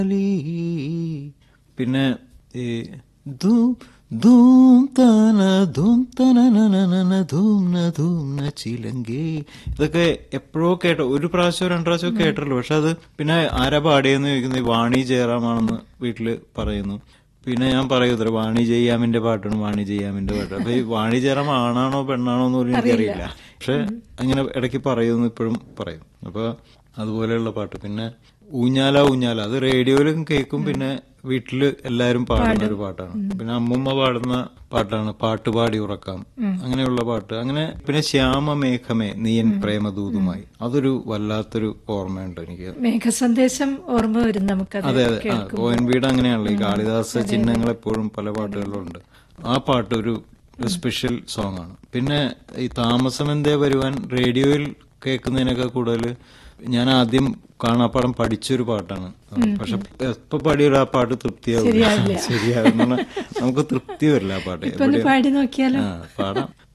പിന്നെ ഈ ധൂം ധൂം തന ധൂം തന നന ധൂം ന ധൂം ന ചിലങ്കേ ഇതൊക്കെ എപ്പോഴോ കേട്ടോ ഒരു പ്രാവശ്യം രണ്ട് പ്രാവശ്യം കേട്ടിട്ടുള്ളൂ പക്ഷെ അത് പിന്നെ ആരാ പാടിയെന്ന് ചോദിക്കുന്നത് ഈ വാണി ജയറാമാണെന്ന് വീട്ടില് പറയുന്നു പിന്നെ ഞാൻ പറയൂത്ര വാണി ജയ്യാമിന്റെ പാട്ടാണ് വാണി ജയ്യാമിന്റെ പാട്ട് അപ്പൊ ഈ വാണി ജയറാം ആണാണോ പെണ്ണാണോ എന്ന് പോലും എനിക്കറിയില്ല പക്ഷെ അങ്ങനെ ഇടയ്ക്ക് പറയുമെന്ന് ഇപ്പോഴും പറയും അപ്പൊ അതുപോലെയുള്ള പാട്ട് പിന്നെ ഊഞ്ഞാല ഊഞ്ഞാല അത് റേഡിയോയിലും കേൾക്കും പിന്നെ വീട്ടില് എല്ലാരും പാടുന്ന ഒരു പാട്ടാണ് പിന്നെ അമ്മുമ്മ പാടുന്ന പാട്ടാണ് പാട്ടുപാടി ഉറക്കാം അങ്ങനെയുള്ള പാട്ട് അങ്ങനെ പിന്നെ ശ്യാമ മേഘമേ നീയൻ പ്രേമദൂതുമായി അതൊരു വല്ലാത്തൊരു ഓർമ്മയുണ്ട് എനിക്ക് മേഘസന്ദേശം ഓർമ്മ വരും നമുക്കത് അതെ അതെ ആ ഒ എൻ വിയുടെ അങ്ങനെയാണല്ലോ ഈ കാളിദാസ ചിഹ്നങ്ങൾ എപ്പോഴും പല പാട്ടുകളിലും ഉണ്ട് ആ പാട്ട് ഒരു ഒരു സ്പെഷ്യൽ സോങ് ആണ് പിന്നെ ഈ താമസം എന്തേ വരുവാൻ റേഡിയോയിൽ കേൾക്കുന്നതിനൊക്കെ കൂടുതൽ ഞാൻ ആദ്യം കാണാപ്പാടം പഠിച്ചൊരു പാട്ടാണ് പക്ഷെ എപ്പോ പാടിയൊരു ആ പാട്ട് തൃപ്തിയാവില്ല ശരിയാകുന്ന നമുക്ക് തൃപ്തി വരില്ല ആ പാട്ട് ഇപ്പൊ ഒന്ന് പാടി നോക്കിയാലോ ആ പാടാം